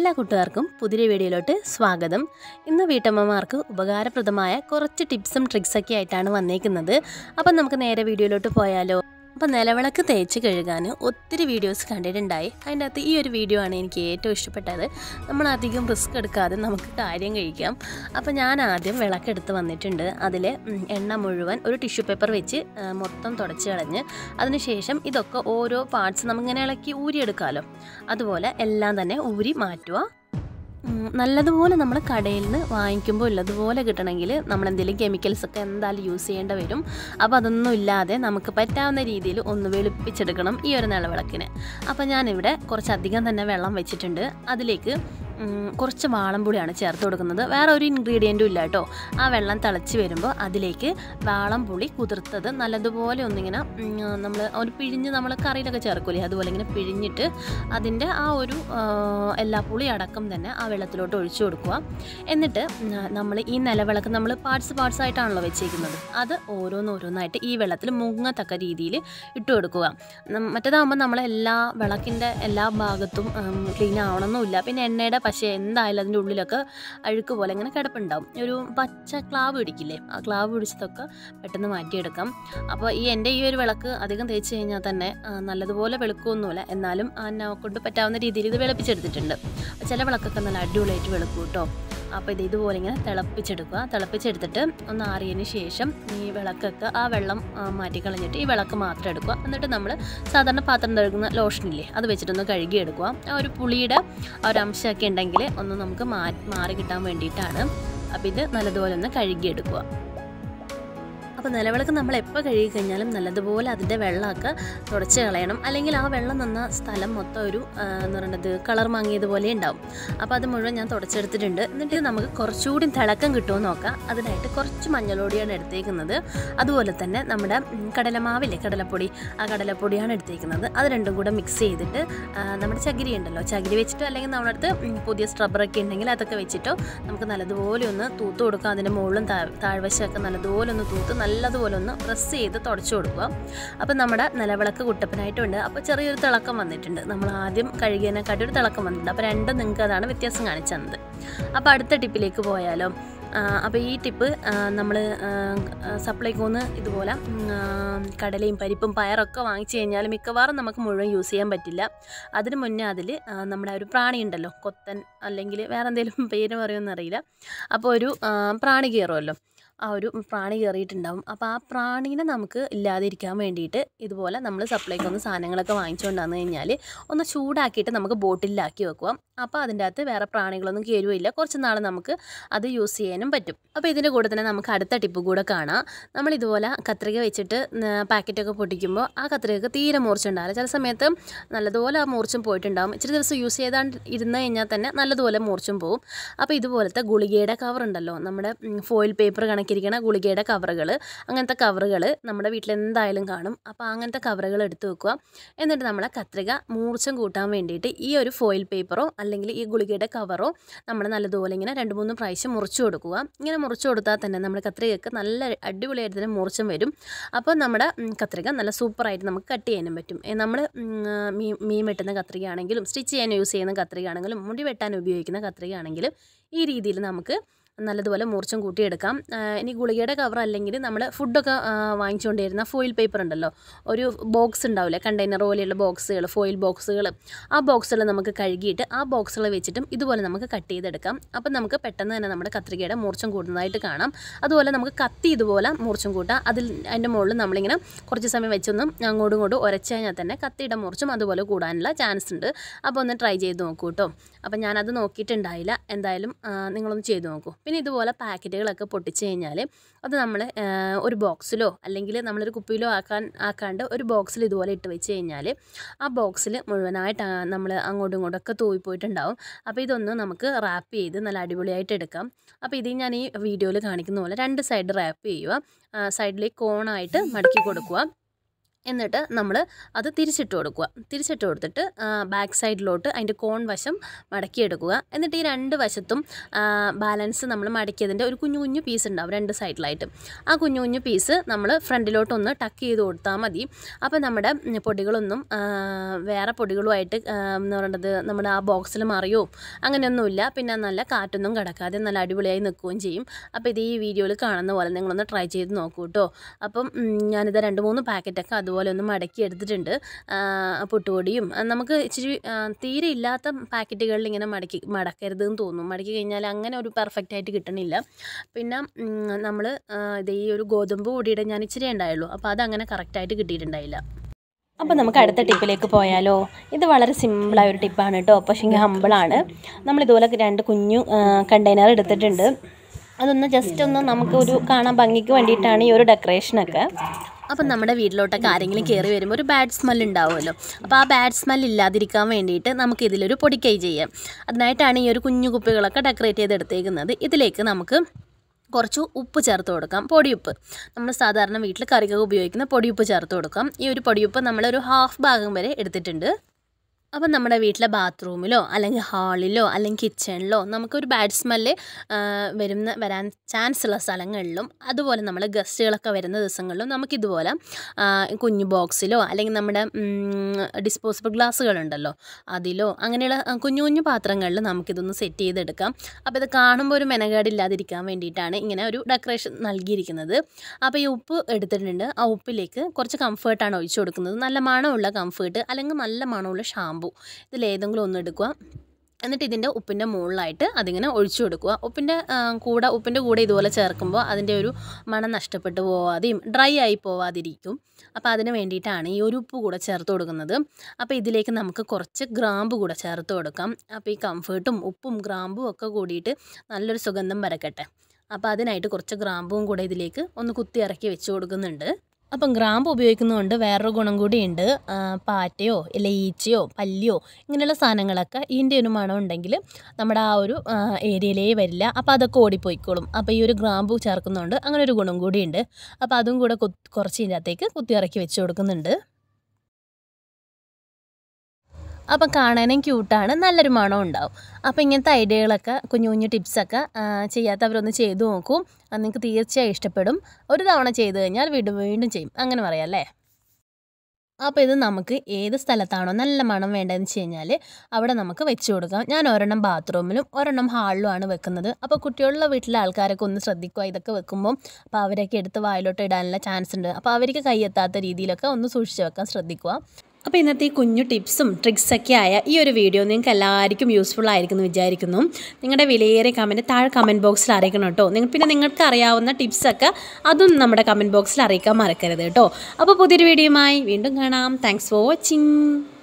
എല്ലാ കൂട്ടുകാർക്കും പുതിയ വീഡിയോയിലോട്ട് സ്വാഗതം ഇന്ന് വീട്ടമ്മമാർക്ക് ഉപകാരപ്രദമായ കുറച്ച് ടിപ്സും ട്രിക്സൊക്കെ ആയിട്ടാണ് വന്നേക്കുന്നത് അപ്പം നമുക്ക് നേരെ വീഡിയോയിലോട്ട് പോയാലോ അപ്പം നിലവിളക്ക് തേച്ച് കഴുകാൻ ഒത്തിരി വീഡിയോസ് കണ്ടിട്ടുണ്ടായി അതിൻ്റെ അകത്ത് ഈ ഒരു വീഡിയോ ആണ് എനിക്ക് ഏറ്റവും ഇഷ്ടപ്പെട്ടത് നമ്മൾ അധികം റിസ്ക് എടുക്കാതെ നമുക്ക് കാര്യം കഴിക്കാം അപ്പോൾ ഞാൻ ആദ്യം വിളക്കെടുത്ത് വന്നിട്ടുണ്ട് അതിൽ എണ്ണ മുഴുവൻ ഒരു ടിഷ്യൂ പേപ്പർ വെച്ച് ആ, മൊത്തം തുടച്ച് കളഞ്ഞ് അതിനുശേഷം ഇതൊക്കെ ഓരോ പാർട്സ് നമുക്കിങ്ങനെ ഇളക്കി ഊരിയെടുക്കാമല്ലോ അതുപോലെ എല്ലാം തന്നെ ഊരി മാറ്റുക ഉം, നല്ലതുപോലെ നമ്മൾ കടയിൽ നിന്ന് വാങ്ങിക്കുമ്പോൾ ഉള്ളതുപോലെ കിട്ടണമെങ്കിൽ നമ്മൾ എന്തെങ്കിലും കെമിക്കൽസ് ഒക്കെ എന്തായാലും യൂസ് ചെയ്യേണ്ടി വരും അപ്പോൾ അതൊന്നും ഇല്ലാതെ നമുക്ക് പറ്റാവുന്ന രീതിയിൽ ഒന്ന് വെളുപ്പിച്ചെടുക്കണം ഈ ഒരു നിലവിളക്കിന് അപ്പോൾ ഞാനിവിടെ കുറച്ചധികം തന്നെ വെള്ളം വെച്ചിട്ടുണ്ട് അതിലേക്ക് ഉം, കുറച്ച് വാളംപുളിയാണ് ചേർത്ത് കൊടുക്കുന്നത് വേറെ ഒരു ഇൻഗ്രീഡിയൻറ്റും ഇല്ല കേട്ടോ ആ വെള്ളം തിളച്ച് വരുമ്പോൾ അതിലേക്ക് വാളംപുളി കുതിർത്തത് നല്ലതുപോലെ ഒന്നിങ്ങനെ നമ്മൾ ഒരു പിഴിഞ്ഞ് നമ്മൾ കറിയിലൊക്കെ ചേർക്കൂലേ അതുപോലെ ഇങ്ങനെ പിഴിഞ്ഞിട്ട് അതിൻ്റെ ആ ഒരു ആ, എല്ലാ പുളി അടക്കം തന്നെ ആ വെള്ളത്തിലോട്ട് ഒഴിച്ചു കൊടുക്കുക എന്നിട്ട് നമ്മൾ ഈ നിലവിളക്ക് നമ്മൾ പാർട്സ് പാർട്സ് ആയിട്ടാണല്ലോ വെച്ചേക്കുന്നത് അത് ഓരോന്നോരോന്നായിട്ട് ഈ വെള്ളത്തിൽ മുങ്ങത്തക്ക രീതിയിൽ ഇട്ട് കൊടുക്കുക നം- മറ്റേതാകുമ്പോൾ നമ്മൾ എല്ലാ വിളക്കിൻ്റെ എല്ലാ ഭാഗത്തും ക്ലീൻ ആവണമെന്നില്ല പിന്നെ എണ്ണയുടെ പശ എന്തായാലും അതിൻ്റെ ഉള്ളിലൊക്കെ അഴുക്ക് പോലെ ഇങ്ങനെ കിടപ്പുണ്ടാവും ഒരു പച്ച ക്ലാവ് പിടിക്കില്ലേ ആ ക്ലാവ് പിടിച്ചതൊക്കെ പെട്ടെന്ന് മാറ്റിയെടുക്കാം അപ്പോൾ ഈ എൻ്റെ ഈ ഒരു വിളക്ക് അധികം തേച്ച് കഴിഞ്ഞാൽ തന്നെ ആ, നല്ലതുപോലെ വെളുക്കുമൊന്നുമില്ല എന്നാലും എന്നെ കൊണ്ട് പറ്റാവുന്ന രീതിയിൽ ഇത് വെളുപ്പിച്ചെടുത്തിട്ടുണ്ട് ചില വിളക്കൊക്കെ നല്ല അടിപൊളിയായിട്ട് വെളുക്കും കേട്ടോ അപ്പോൾ ഇത് ഇതുപോലെ ഇങ്ങനെ തിളപ്പിച്ചെടുക്കുക തിളപ്പിച്ചെടുത്തിട്ട് ഒന്ന് ആറിയതിന് ശേഷം ഈ വിളക്കൊക്കെ ആ വെള്ളം ആ, മാറ്റി കളഞ്ഞിട്ട് ഈ വിളക്ക് മാത്രം എടുക്കുക എന്നിട്ട് നമ്മൾ സാധാരണ പാത്രം കഴുകുന്ന ലോഷനില്ലേ അത് വെച്ചിട്ടൊന്ന് കഴുകിയെടുക്കുക ആ ഒരു പുളിയുടെ ആ ഒരു അംശമൊക്കെ ഉണ്ടെങ്കിൽ ഒന്ന് നമുക്ക് മാ മാറി കിട്ടാൻ വേണ്ടിയിട്ടാണ് അപ്പോൾ ഇത് നല്ലതുപോലെ ഒന്ന് കഴുകിയെടുക്കുക അപ്പോൾ നിലവിളക്ക് നമ്മൾ എപ്പോൾ കഴുകി കഴിഞ്ഞാലും നല്ലതുപോലെ അതിൻ്റെ വെള്ളമൊക്കെ തുടച്ച് കളയണം അല്ലെങ്കിൽ ആ വെള്ളം നിന്ന സ്ഥലം മൊത്തം ഒരു ആ, എന്ന് പറയുന്നത് കളർ മങ്ങിയതുപോലെ ഉണ്ടാവും അപ്പോൾ അത് മുഴുവൻ ഞാൻ തുടച്ചെടുത്തിട്ടുണ്ട് എന്നിട്ട് നമുക്ക് കുറച്ചുകൂടി തിളക്കം കിട്ടുമോ നോക്കാം അതിനായിട്ട് കുറച്ച് മഞ്ഞളോടിയാണ് എടുത്തേക്കുന്നത് അതുപോലെ തന്നെ നമ്മുടെ ഉം, കടലമാവില്ലേ കടലപ്പൊടി ആ കടലപ്പൊടിയാണ് എടുത്തേക്കുന്നത് അത് രണ്ടും കൂടെ മിക്സ് ചെയ്തിട്ട് ആ, നമ്മുടെ ചകിരി ഉണ്ടല്ലോ ചകിരി വെച്ചിട്ടോ അല്ലെങ്കിൽ നമ്മുടെ അടുത്ത് ഉം, പുതിയ സ്ട്രബറൊക്കെ ഉണ്ടെങ്കിൽ അതൊക്കെ വെച്ചിട്ടോ നമുക്ക് നല്ലതുപോലെ ഒന്ന് തൂത്ത് കൊടുക്കാം അതിൻ്റെ മുകളിലും താ താഴ്വശമൊക്കെ നല്ലതുപോലെ ഒന്ന് തൂത്ത് നല്ലതുപോലെ ഒന്ന് പ്രസ് ചെയ്ത് തുടച്ചു കൊടുക്കുക അപ്പം നമ്മുടെ നിലവിളക്ക് കുട്ടപ്പനായിട്ടുണ്ട് അപ്പോൾ ചെറിയൊരു തിളക്കം വന്നിട്ടുണ്ട് നമ്മൾ ആദ്യം കഴുകിയതിനെക്കാട്ടി ഒരു തിളക്കം വന്നിട്ടുണ്ട് അപ്പോൾ രണ്ടും നിങ്ങൾക്ക് അതാണ് വ്യത്യാസം കാണിച്ചു തന്നത് അപ്പോൾ അടുത്ത ടിപ്പിലേക്ക് പോയാലോ അപ്പോൾ ഈ ടിപ്പ് നമ്മൾ സപ്ലൈക്കോന്ന് ഇതുപോലെ ഉം, ആ, കടലയും പരിപ്പും പയറൊക്കെ വാങ്ങിച്ചു കഴിഞ്ഞാൽ മിക്കവാറും നമുക്ക് മുഴുവൻ യൂസ് ചെയ്യാൻ പറ്റില്ല അതിന് മുന്നേ അതിൽ നമ്മുടെ ആ ഒരു പ്രാണി ഉണ്ടല്ലോ കൊത്തൻ അല്ലെങ്കിൽ വേറെ എന്തെങ്കിലും പേര് പറയുമെന്ന് അറിയില്ല അപ്പോൾ ഒരു ആ, പ്രാണി കയറുമല്ലോ ആ ഒരു പ്രാണി കയറിയിട്ടുണ്ടാവും അപ്പോൾ ആ പ്രാണീനെ നമുക്ക് ഇല്ലാതിരിക്കാൻ വേണ്ടിയിട്ട് ഇതുപോലെ നമ്മൾ സപ്ലൈക്കൊന്ന് സാധനങ്ങളൊക്കെ വാങ്ങിച്ചുകൊണ്ട് വന്നു കഴിഞ്ഞാൽ ഒന്ന് ചൂടാക്കിയിട്ട് നമുക്ക് ബോട്ടിലാക്കി വെക്കുക അപ്പോൾ അതിൻ്റെ അകത്ത് വേറെ പ്രാണികളൊന്നും കയറുകയില്ല കുറച്ച് നാൾ നമുക്ക് അത് യൂസ് ചെയ്യാനും പറ്റും അപ്പോൾ ഇതിൻ്റെ കൂടെ തന്നെ നമുക്ക് അടുത്ത ടിപ്പ് കൂടെ കാണാം നമ്മൾ ഇതുപോലെ കത്രിക വെച്ചിട്ട് ന- പാക്കറ്റൊക്കെ പൊട്ടിക്കുമ്പോൾ ആ കത്രികക്ക് തീരെ മൂർച്ചുണ്ടാവില്ല ചില സമയത്ത് നല്ലതുപോലെ ആ മൂർച്ചും പോയിട്ടുണ്ടാവും ഇച്ചിരി ദിവസം യൂസ് ചെയ്താണ്ട് ഇരുന്ന് കഴിഞ്ഞാൽ തന്നെ നല്ലതുപോലെ മൂർച്ചും പോകും അപ്പോൾ ഇതുപോലത്തെ ഗുളികയുടെ കവർ ഉണ്ടല്ലോ നമ്മുടെ ഫോയിൽ പേപ്പർ കണക്കിരിക്കണ ഗുളികയുടെ കവറുകൾ അങ്ങനത്തെ കവറുകൾ നമ്മുടെ വീട്ടിൽ എന്തായാലും കാണും അപ്പോൾ അങ്ങനത്തെ കവറുകൾ എടുത്ത് വെക്കുക എന്നിട്ട് നമ്മളെ കത്രിക മൂർച്ചം കൂട്ടാൻ വേണ്ടിയിട്ട് ഈ ഒരു ഫോയിൽ പേപ്പറോ അല്ലെങ്കിൽ ഈ ഗുളികയുടെ കവറോ നമ്മൾ നല്ലതുപോലെ ഇങ്ങനെ രണ്ട് മൂന്ന് പ്രാവശ്യം മുറിച്ചു കൊടുക്കുക ഇങ്ങനെ മുറിച്ചു കൊടുത്താൽ തന്നെ നമ്മുടെ കത്രികയ്ക്ക് നല്ല അടിപൊളിയായിട്ട് തന്നെ മൂർച്ചം വരും അപ്പോൾ നമ്മുടെ ഉം, കത്രിക നല്ല സൂപ്പറായിട്ട് നമുക്ക് കട്ട് ചെയ്യാനും പറ്റും നമ്മൾ മീൻ മീൻ വെട്ടുന്ന കത്രികയാണെങ്കിലും സ്റ്റിച്ച് ചെയ്യാൻ യൂസ് ചെയ്യുന്ന കത്രികയാണെങ്കിലും മുടി വെട്ടാൻ ഉപയോഗിക്കുന്ന കത്രികയാണെങ്കിലും ഈ രീതിയിൽ നമുക്ക് നല്ലതുപോലെ മൂർച്ചം കൂട്ടിയെടുക്കാം ആ, ഇനി ഗുളികയുടെ കവർ അല്ലെങ്കിൽ നമ്മൾ ഫുഡൊക്കെ ആ, വാങ്ങിച്ചുകൊണ്ടിരുന്ന ഫോയിൽ പേപ്പർ ഉണ്ടല്ലോ ഒരു ബോക്സ് ഉണ്ടാവില്ലേ കണ്ടെയ്നർ പോലെയുള്ള ബോക്സുകൾ ഫോയിൽ ബോക്സുകൾ ആ ബോക്സുകൾ നമുക്ക് കഴുകിയിട്ട് ആ ബോക്സുകൾ വെച്ചിട്ടും ഇതുപോലെ നമുക്ക് കട്ട് ചെയ്തെടുക്കാം അപ്പം നമുക്ക് പെട്ടെന്ന് തന്നെ നമ്മുടെ കത്രികയുടെ മൂർച്ചം കൂടുന്നതായിട്ട് കാണാം അതുപോലെ നമുക്ക് കത്തി ഇതുപോലെ മൂർച്ചം കൂട്ടാം അതിൽ അതിൻ്റെ മുകളിൽ നമ്മളിങ്ങനെ കുറച്ച് സമയം വെച്ചൊന്നും അങ്ങോട്ടും ഇങ്ങോട്ടും ഉരച്ച് കഴിഞ്ഞാൽ തന്നെ കത്തിയുടെ മൂർച്ചം അതുപോലെ കൂടാനുള്ള ചാൻസ് ഉണ്ട് അപ്പോൾ ഒന്ന് ട്രൈ ചെയ്ത് നോക്കൂ കേട്ടോ അപ്പം ഞാനത് നോക്കിയിട്ടുണ്ടായില്ല എന്തായാലും ആ, നിങ്ങളൊന്ന് ചെയ്ത് നോക്കൂ പിന്നെ ഇതുപോലെ പാക്കറ്റുകളൊക്കെ പൊട്ടിച്ച് കഴിഞ്ഞാൽ അത് നമ്മൾ ഒരു ബോക്സിലോ അല്ലെങ്കിൽ നമ്മളൊരു കുപ്പിയിലോ ആക്കാൻ ആക്കാണ്ട് ഒരു ബോക്സിൽ ഇതുപോലെ ഇട്ട് വെച്ച് കഴിഞ്ഞാൽ ആ ബോക്സിൽ മുഴുവനായിട്ട് നമ്മൾ അങ്ങോട്ടും ഇങ്ങോട്ടും ഒക്കെ തൂവിപ്പോയിട്ടുണ്ടാവും അപ്പോൾ ഇതൊന്ന് നമുക്ക് റാപ്പ് ചെയ്ത് നല്ല അടിപൊളിയായിട്ട് എടുക്കാം അപ്പോൾ ഇത് ഞാൻ ഈ വീഡിയോയിൽ കാണിക്കുന്ന പോലെ രണ്ട് സൈഡ് റാപ്പ് ചെയ്യുക സൈഡിലേക്ക് കോണായിട്ട് മടക്കി കൊടുക്കുക എന്നിട്ട് നമ്മൾ അത് തിരിച്ചിട്ട് കൊടുക്കുക തിരിച്ചിട്ട് കൊടുത്തിട്ട് ബാക്ക് സൈഡിലോട്ട് അതിൻ്റെ കോൺ വശം മടക്കിയെടുക്കുക എന്നിട്ട് ഈ രണ്ട് വശത്തും ആ, ബാലൻസ് നമ്മൾ മടക്കിയതിൻ്റെ ഒരു കുഞ്ഞു കുഞ്ഞു പീസ് ഉണ്ടാവും രണ്ട് സൈഡിലായിട്ട് ആ കുഞ്ഞു കുഞ്ഞു പീസ് നമ്മൾ ഫ്രണ്ടിലോട്ടൊന്ന് ടക്ക് ചെയ്ത് കൊടുത്താൽ മതി അപ്പോൾ നമ്മുടെ ഉം, പൊടികളൊന്നും ആ, വേറെ പൊടികളുമായിട്ട് ആ, എന്ന് പറയുന്നത് നമ്മുടെ ആ ബോക്സിൽ മറിയോ അങ്ങനെയൊന്നുമില്ല പിന്നെ നല്ല കാറ്റൊന്നും കിടക്കാതെ നല്ല അടിപൊളിയായി നിൽക്കുകയും ചെയ്യും അപ്പോൾ ഇത് ഈ വീഡിയോയിൽ കാണുന്ന പോലെ നിങ്ങളൊന്ന് ട്രൈ ചെയ്ത് നോക്കൂ കേട്ടോ അപ്പം ഉം, ഞാനിത് രണ്ട് മൂന്ന് പാക്കറ്റൊക്കെ അതുപോലെ ഒന്ന് മടക്കി എടുത്തിട്ടുണ്ട് ആ, പുട്ടുപൊടിയും ആ, നമുക്ക് ഇച്ചിരി ആ, തീരെ ഇല്ലാത്ത പാക്കറ്റുകളിൽ ഇങ്ങനെ മടക്കി മടക്കരുത് എന്ന് തോന്നും മടക്കി കഴിഞ്ഞാൽ അങ്ങനെ ഒരു പെർഫെക്റ്റ് ആയിട്ട് കിട്ടണില്ല പിന്നെ നമ്മൾ ഇത് ഈ ഒരു ഗോതമ്പ് പൊടിയുടെ ഞാൻ ഇച്ചിരി ഉണ്ടായുള്ളൂ അപ്പോൾ അതങ്ങനെ കറക്റ്റായിട്ട് കിട്ടിയിട്ടുണ്ടായില്ല അപ്പോൾ നമുക്ക് അടുത്ത ടിപ്പിലേക്ക് പോയാലോ ഇത് വളരെ സിമ്പിളായ ഒരു ടിപ്പാണ് കേട്ടോ പക്ഷേ ഹമ്പിളാണ് നമ്മളിതുപോലെ രണ്ട് കുഞ്ഞു കണ്ടെയ്നർ എടുത്തിട്ടുണ്ട് അതൊന്ന് ജസ്റ്റ് ഒന്ന് നമുക്ക് ഒരു കാണാൻ ഭംഗിക്ക് വേണ്ടിയിട്ടാണ് ഈ ഒരു ഡെക്കറേഷനൊക്കെ അപ്പം നമ്മുടെ വീട്ടിലോട്ടൊക്കെ ആരെങ്കിലും കയറി വരുമ്പോൾ ഒരു ബാഡ് സ്മെൽ ഉണ്ടാവുമല്ലോ അപ്പോൾ ആ ബാഡ് സ്മെൽ ഇല്ലാതിരിക്കാൻ വേണ്ടിയിട്ട് നമുക്ക് ഇതിലൊരു പൊടിക്കൈ ചെയ്യാം അതിനായിട്ടാണ് ഈ ഒരു കുഞ്ഞു കുപ്പികളൊക്കെ ഡെക്കറേറ്റ് ചെയ്തെടുത്തേക്കുന്നത് ഇതിലേക്ക് നമുക്ക് കുറച്ച് ഉപ്പ് ചേർത്ത് കൊടുക്കാം പൊടിയുപ്പ് നമ്മൾ സാധാരണ വീട്ടിൽ കറികൾ ഉപയോഗിക്കുന്ന പൊടിയുപ്പ് ചേർത്ത് കൊടുക്കാം ഈ ഒരു പൊടിയുപ്പ് നമ്മളൊരു ഹാഫ് ഭാഗം വരെ എടുത്തിട്ടുണ്ട് അപ്പം നമ്മുടെ വീട്ടിലെ ബാത്റൂമിലോ അല്ലെങ്കിൽ ഹാളിലോ അല്ലെങ്കിൽ കിച്ചണിലോ നമുക്കൊരു ബാഡ് സ്മെല്ല് വരുന്ന വരാൻ ചാൻസ് ഉള്ള സ്ഥലങ്ങളിലും അതുപോലെ നമ്മൾ ഗസ്റ്റുകളൊക്കെ വരുന്ന ദിവസങ്ങളിലും നമുക്കിതുപോലെ ആ, കുഞ്ഞു ബോക്സിലോ അല്ലെങ്കിൽ നമ്മുടെ ഡിസ്പോസിബിൾ ഗ്ലാസ്സുകളുണ്ടല്ലോ അതിലോ അങ്ങനെയുള്ള ആ, കുഞ്ഞു കുഞ്ഞു പാത്രങ്ങളിൽ നമുക്കിതൊന്ന് സെറ്റ് ചെയ്തെടുക്കാം അപ്പോൾ ഇത് കാണുമ്പോൾ ഒരു മെനകേടില്ലാതിരിക്കാൻ വേണ്ടിയിട്ടാണ് ഇങ്ങനെ ഒരു ഡെക്കറേഷൻ നൽകിയിരിക്കുന്നത് അപ്പോൾ ഈ ഉപ്പ് എടുത്തിട്ടുണ്ട് ആ ഉപ്പിലേക്ക് കുറച്ച് കംഫേർട്ടാണ് ഒഴിച്ചു കൊടുക്കുന്നത് നല്ല മണമുള്ള കംഫേർട്ട് അല്ലെങ്കിൽ നല്ല മണമുള്ള ഷാമ്പു ഇതിലേതെങ്കിലും ഒന്ന് എടുക്കുക എന്നിട്ട് ഇതിൻ്റെ ഉപ്പിൻ്റെ മുകളിലായിട്ട് അതിങ്ങനെ ഒഴിച്ചു കൊടുക്കുക ഉപ്പിൻ്റെ ആ, കൂടെ ഉപ്പിൻ്റെ കൂടെ ഇതുപോലെ ചേർക്കുമ്പോൾ അതിൻ്റെ ഒരു മണം നഷ്ടപ്പെട്ടു പോവാതെയും ഡ്രൈ ആയി പോവാതിരിക്കും അപ്പോൾ അതിന് വേണ്ടിയിട്ടാണ് ഈ ഒരു ഉപ്പ് കൂടെ ചേർത്ത് കൊടുക്കുന്നത് അപ്പോൾ ഇതിലേക്ക് നമുക്ക് കുറച്ച് ഗ്രാമ്പ് കൂടെ ചേർത്ത് കൊടുക്കാം അപ്പോൾ ഈ കംഫേർട്ടും ഉപ്പും ഗ്രാമ്പും ഒക്കെ കൂടിയിട്ട് നല്ലൊരു സുഗന്ധം വരക്കട്ടെ അപ്പോൾ അതിനായിട്ട് കുറച്ച് ഗ്രാമ്പും കൂടെ ഇതിലേക്ക് ഒന്ന് കുത്തി ഇറക്കി വെച്ച് കൊടുക്കുന്നുണ്ട് അപ്പം ഗ്രാമ്പ് ഉപയോഗിക്കുന്നതുകൊണ്ട് വേറൊരു ഗുണം കൂടിയുണ്ട് ആ, പാറ്റയോ ഇല്ല ഈച്ചയോ പല്ലിയോ ഇങ്ങനെയുള്ള സാധനങ്ങളൊക്കെ ഇതിൻ്റെ ഒരു മണം ഉണ്ടെങ്കിൽ നമ്മുടെ ആ ഒരു ആ, ഏരിയയിലേ വരില്ല അപ്പോൾ അതൊക്കെ ഓടിപ്പോയിക്കോളും അപ്പോൾ ഈ ഒരു ഗ്രാമ്പു ചേർക്കുന്നതുകൊണ്ട് അങ്ങനെ ഒരു ഗുണം കൂടിയുണ്ട് അപ്പോൾ അതും കൂടെ കുത്ത് കുറച്ച് ഇതിനകത്തേക്ക് കുത്തി ഇറക്കി വെച്ച് കൊടുക്കുന്നുണ്ട് അപ്പം കാണാനും ക്യൂട്ടാണ് നല്ലൊരു മണം ഉണ്ടാവും അപ്പോൾ ഇങ്ങനത്തെ ഐഡിയകളൊക്കെ കുഞ്ഞു കുഞ്ഞു ടിപ്സൊക്കെ ആ, ചെയ്യാത്തവരൊന്ന് ചെയ്തു നോക്കൂ അത് നിങ്ങൾക്ക് തീർച്ചയായും ഇഷ്ടപ്പെടും ഒരു തവണ ചെയ്ത് കഴിഞ്ഞാൽ വീണ്ടും വീണ്ടും ചെയ്യും അങ്ങനെ പറയാം അല്ലേ അപ്പോൾ ഇത് നമുക്ക് ഏത് സ്ഥലത്താണോ നല്ല മണം വേണ്ടതെന്ന് വെച്ച് കഴിഞ്ഞാൽ അവിടെ നമുക്ക് വെച്ച് കൊടുക്കാം ഞാൻ ഒരെണ്ണം ബാത്റൂമിലും ഒരെണ്ണം ഹാളിലുമാണ് വെക്കുന്നത് അപ്പോൾ കുട്ടികളുള്ള വീട്ടിലെ ആൾക്കാരൊക്കെ ഒന്ന് ശ്രദ്ധിക്കുക ഇതൊക്കെ വെക്കുമ്പോൾ അപ്പോൾ അവരൊക്കെ എടുത്ത് വായിലോട്ട് ഇടാനുള്ള ചാൻസ് ഉണ്ട് അപ്പോൾ അവർക്ക് കൈയെത്താത്ത രീതിയിലൊക്കെ ഒന്ന് സൂക്ഷിച്ച് വെക്കാൻ ശ്രദ്ധിക്കുക അപ്പോൾ ഇന്നത്തെ ഈ കുഞ്ഞു ടിപ്സും ട്രിക്സൊക്കെ ആയ ഈ ഒരു വീഡിയോ നിങ്ങൾക്ക് എല്ലാവർക്കും യൂസ്ഫുൾ ആയിരിക്കും എന്ന് വിചാരിക്കുന്നു നിങ്ങളുടെ വിലയേറിയ കമൻറ്റ് താഴെ കമൻറ്റ് ബോക്സിൽ അറിയിക്കണം കേട്ടോ നിങ്ങൾ പിന്നെ നിങ്ങൾക്ക് അറിയാവുന്ന ടിപ്സൊക്കെ അതും നമ്മുടെ കമൻറ്റ് ബോക്സിൽ അറിയിക്കാൻ മറക്കരുത് കേട്ടോ അപ്പോൾ പുതിയൊരു വീഡിയോയുമായി വീണ്ടും കാണാം താങ്ക്സ് ഫോർ വാച്ചിങ്